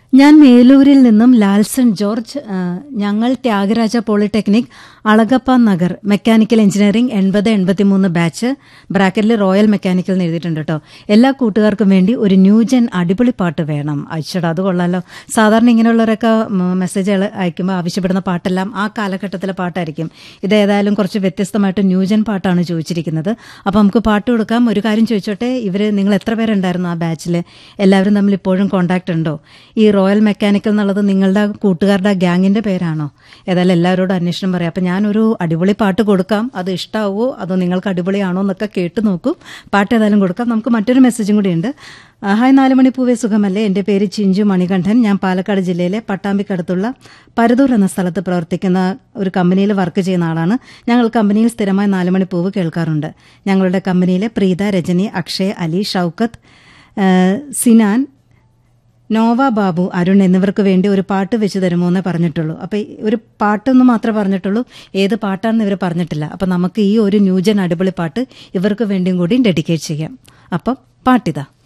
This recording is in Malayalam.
ഞാൻ മേലൂരിൽ നിന്നും ലാൽസൺ ജോർജ് ആ, ഞങ്ങൾ Thyagaraja polytechnic Alagappa Nagar mechanical engineering എൺപത് എൺപത്തിമൂന്ന് ബാച്ച് ബ്രാക്കറ്റിൽ റോയൽ മെക്കാനിക്കൽ എന്ന് എഴുതിയിട്ടുണ്ട് കേട്ടോ എല്ലാ കൂട്ടുകാർക്കും വേണ്ടി ഒരു ന്യൂജൻ അടിപൊളി പാട്ട് വേണം അയച്ചടാ അത് കൊള്ളാലോ സാധാരണ ഇങ്ങനെയുള്ളവരൊക്കെ മെസ്സേജുകൾ അയക്കുമ്പോൾ ആവശ്യപ്പെടുന്ന പാട്ടെല്ലാം ആ കാലഘട്ടത്തിലെ പാട്ടായിരിക്കും ഇത് ഏതായാലും കുറച്ച് വ്യത്യസ്തമായിട്ട് ന്യൂജൻ പാട്ടാണ് ചോദിച്ചിരിക്കുന്നത് അപ്പോൾ നമുക്ക് പാട്ട് കൊടുക്കാം ഒരു കാര്യം ചോദിച്ചോട്ടെ ഇവർ നിങ്ങൾ എത്ര പേരുണ്ടായിരുന്നു ആ ബാച്ചിൽ എല്ലാവരും തമ്മിൽ ഇപ്പോഴും കോണ്ടാക്ട് ഉണ്ടോ ഈ റോയൽ മെക്കാനിക്കൽ എന്നുള്ളത് നിങ്ങളുടെ കൂട്ടുകാരുടെ ഗ്യാങ്ങിന്റെ പേരാണോ ഏതായാലും എല്ലാവരോടും അന്വേഷണം പറയാം അപ്പം ഞാനൊരു അടിപൊളി പാട്ട് കൊടുക്കാം അത് ഇഷ്ടാവോ അതോ നിങ്ങൾക്ക് അടിപൊളിയാണോ എന്നൊക്കെ കേട്ട് നോക്കും പാട്ട് ഏതായാലും കൊടുക്കാം നമുക്ക് മറ്റൊരു മെസ്സേജും കൂടി ഉണ്ട് ആ, ഹായ് നാലുമണി പൂവേ സുഖമല്ലേ എൻ്റെ പേര് ചിഞ്ചു മണികണ്ഠൻ ഞാൻ പാലക്കാട് ജില്ലയിലെ പട്ടാമ്പിക്കടുത്തുള്ള പരതൂർ എന്ന സ്ഥലത്ത് പ്രവർത്തിക്കുന്ന ഒരു കമ്പനിയിൽ വർക്ക് ചെയ്യുന്ന ആളാണ് ഞങ്ങൾ കമ്പനിയിൽ സ്ഥിരമായി നാലുമണി പൂവ് കേൾക്കാറുണ്ട് ഞങ്ങളുടെ കമ്പനിയിലെ പ്രീത രജനി അക്ഷയ് അലി ഷൗക്കത്ത് ആ, സിനാൻ നോവ ബാബു അരുൺ എന്നിവർക്ക് വേണ്ടി ഒരു പാട്ട് വെച്ച് തരുമോ എന്നേ പറഞ്ഞിട്ടുള്ളൂ അപ്പോൾ ഒരു പാട്ടെന്ന് മാത്രമേ പറഞ്ഞിട്ടുള്ളൂ ഏത് പാട്ടാണെന്ന് ഇവർ പറഞ്ഞിട്ടില്ല അപ്പം നമുക്ക് ഈ ഒരു ന്യൂജൻ അടിപൊളി പാട്ട് ഇവർക്ക് വേണ്ടിയും കൂടി ഡെഡിക്കേറ്റ് ചെയ്യാം അപ്പം പാട്ടിതാ